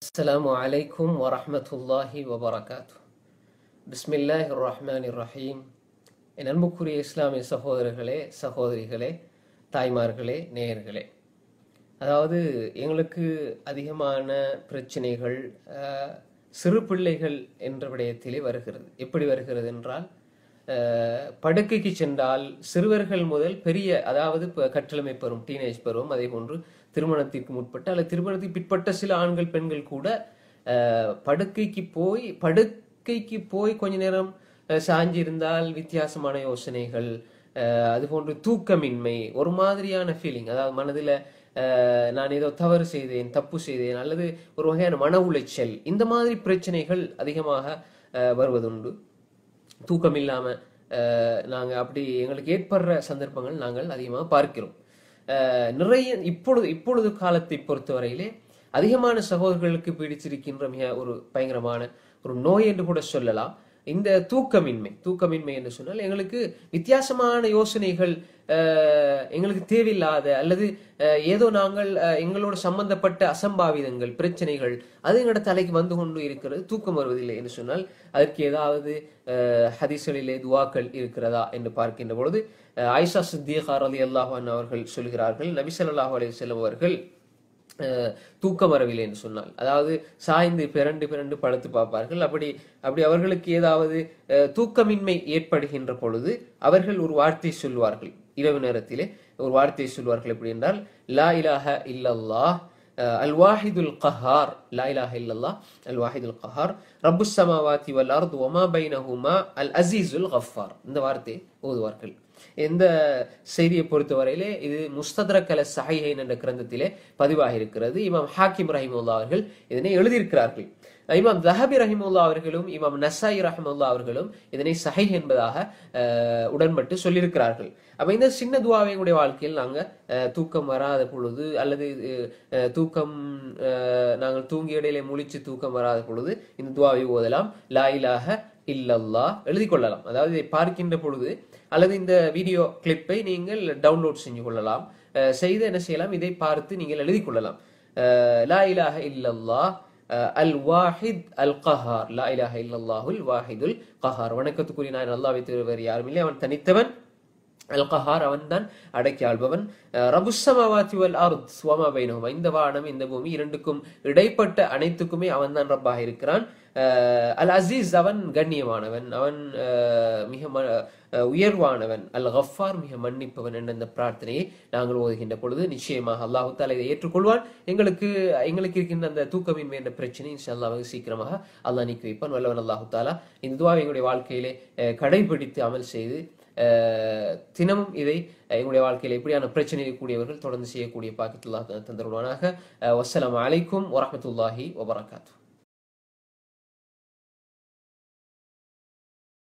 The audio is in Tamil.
السلام عليكم ورحمة الله وبركاته بسم الله الرحمن الرحيم என் அன்புக்குரிய இஸ்லாமிய சகோதரர்களே சகோதரிகளே தாய்மார்களே நேயர்களே அதாவது எங்களுக்கு அதிகமான பிரச்சனைகள் அஹ், சிறு பிள்ளைகள் என்ற விடயத்திலே வருகிறது எப்படி வருகிறது என்றால் அஹ், படுக்கைக்கு சென்றால் சிறுவர்கள் முதல் பெரிய அதாவது இப்ப கற்றளமை பருவம் டீனேஜ் பருவம் அதே போன்று திருமணத்திற்கு முற்பட்ட அல்லது திருமணத்துக்கு பிற்பட்ட சில ஆண்கள் பெண்கள் கூட அஹ், படுக்கைக்கு போய் படுக்கைக்கு போய் கொஞ்ச நேரம் அஹ், சாஞ்சி இருந்தால் வித்தியாசமான யோசனைகள் அஹ், அதுபோன்று தூக்கமின்மை ஒரு மாதிரியான ஃபீலிங் அதாவது மனதில் நான் ஏதோ தவறு செய்தேன் தப்பு செய்தேன் அல்லது ஒரு வகையான மன உளைச்சல் இந்த மாதிரி பிரச்சனைகள் அதிகமாக அஹ், வருவதுண்டு தூக்கம் இல்லாம அஹ், நாங்க அப்படி எங்களுக்கு ஏற்படுற சந்தர்ப்பங்கள் நாங்கள் அதிகமாக பார்க்கிறோம் அஹ், நிறைய இப்பொழுது இப்பொழுது காலத்தை பொறுத்தவரையிலே அதிகமான சகோதரர்களுக்கு பிடிச்சிருக்கின்ற மிக ஒரு பயங்கரமான ஒரு நோய் என்று கூட சொல்லலாம் இந்த தூக்கமின்மை தூக்கமின்மை என்று சொன்னால் எங்களுக்கு வித்தியாசமான யோசனைகள் அஹ், எங்களுக்கு தேவையில்லாத அல்லது அஹ், ஏதோ நாங்கள் அஹ், எங்களோட சம்பந்தப்பட்ட அசம்பாவிதங்கள் பிரச்சனைகள் அது எங்களோட தலைக்கு வந்து கொண்டு இருக்கிறது தூக்கம் வருவதில்லை என்று சொன்னால் அதற்கு ஏதாவது அஹ், ஹதீஸ்களிலே துவாக்கள் இருக்கிறதா என்று பார்க்கின்ற பொழுது அஹ், ஆயிஷா சித்திகா ரலி அல்லாஹான் அவர்கள் சொல்கிறார்கள் நபி ஸல்லல்லாஹு அலைஹி வஸல்லம் அவர்கள் அஹ், தூக்கம் வரவில்லை என்று சொன்னால் அதாவது சாய்ந்து பிறண்டு பிறண்டு படுத்து பார்ப்பார்கள் அப்படி அப்படி அவர்களுக்கு ஏதாவது அஹ், தூக்கமின்மை ஏற்படுகின்ற பொழுது அவர்கள் ஒரு வார்த்தை சொல்வார்கள் இரவு நேரத்திலே ஒரு வார்த்தை சொல்வார்கள் எப்படி என்றால் லா இலாஹ இல்லல்லாஹ் அல் வாஹிதுல் கஹார் லா இலாஹ இல்லல்லாஹ் அல் வாஹிதுல் கஹார் ரப்புஸ் சமாவாதி வல் அர்து வமா பைனஹுமா அல் அசீசுல் கஃபார் இந்த வார்த்தை ஓதுவார்கள் இந்த செய்தியை பொறுத்தவரையிலே இது முஸ்தத்ரக் அல சஹைஹைன் என்ற கிரந்தத்திலே பதிவாகி இருக்கிறது இமாம் ஹாக்கிம் ரஹிமுல்லா அவர்கள் இதனை எழுதியிருக்கிறார்கள் இமாம் தஹபி ரஹிமுல்லா அவர்களும் இமாம் நசாய் ரஹிமுல்லா அவர்களும் இதனை சஹை என்பதாக அஹ், உடன்பட்டு சொல்லியிருக்கிறார்கள் அப்ப இந்த சின்ன துவாவை எங்களுடைய வாழ்க்கையில் நாங்க அஹ், தூக்கம் வராத பொழுது அல்லது அஹ், தூக்கம் அஹ், நாங்கள் தூங்கிய இடையிலே முழிச்சு தூக்கம் வராத பொழுது இந்த துவாவை ஓதலாம் லா இலாஹ இல்லல்லாஹ் எழுதி கொள்ளலாம் அதாவது இதை பார்க்கின்ற பொழுது அல்லது இந்த வீடியோ கிளிப்பை நீங்கள் டவுன்லோட் செஞ்சு கொள்ளலாம் அஹ், செய்து என்ன செய்யலாம் இதை பார்த்து நீங்கள் எழுதி கொள்ளலாம் அஹ், லா இலாஹ இல்லல்லாஹ் அஹ், அல் வாஹித் அல் கஹார் லா இலாஹ இல்லல்லாஹுல் வாஹிதுல் கஹார் வணக்கத்துக்குரிய நான் அல்லாஹ்வை தவிர வேறு யாரும் இல்லை அவன் தனித்தவன் அல் கஹார் அவன்தான் அடக்கி ஆள்பவன் ரபுசமாவாத்தி வல் அர்த் ஸ்வமா பைனஹுமா இந்த வானம் இந்த பூமி இரண்டுக்கும் இடைப்பட்ட அனைத்துக்குமே அவன்தான் ரப்பாக இருக்கிறான் அஹ், அல் அசீஸ் அவன் கண்ணியமானவன் அவன் அஹ், மிக ம- அஹ், உயர்வானவன் அல் கஃபார் மிக மன்னிப்பவன் என்ற இந்த பிரார்த்தனையை நாங்கள் ஓதுகின்ற பொழுது நிச்சயமாக அல்லாஹு தாலா இதை ஏற்றுக்கொள்வான் எங்களுக்கு எங்களுக்கு இருக்கின்ற அந்த தூக்கமின்மை என்ற பிரச்சனை இன்ஷா அல்லாஹ் சீக்கிரமாக அல்லாஹ் நீக்கி வைப்பான் வல்லவன் அல்லாஹு தாலா இந்த துவாவை எங்களுடைய வாழ்க்கையிலே அஹ், கடைபிடித்து அமல் செய்து அஹ், தினமும் இதை அஹ், எங்களுடைய வாழ்க்கையில் எப்படியான பிரச்சனை இருக்கக்கூடியவர்கள் தொடர்ந்து செய்யக்கூடிய பாக்கியத்துல்லா தந்தருவானாக வஸ்ஸலாமு அலைக்கும் வரஹ்மத்துல்லாஹி வபரகாத்து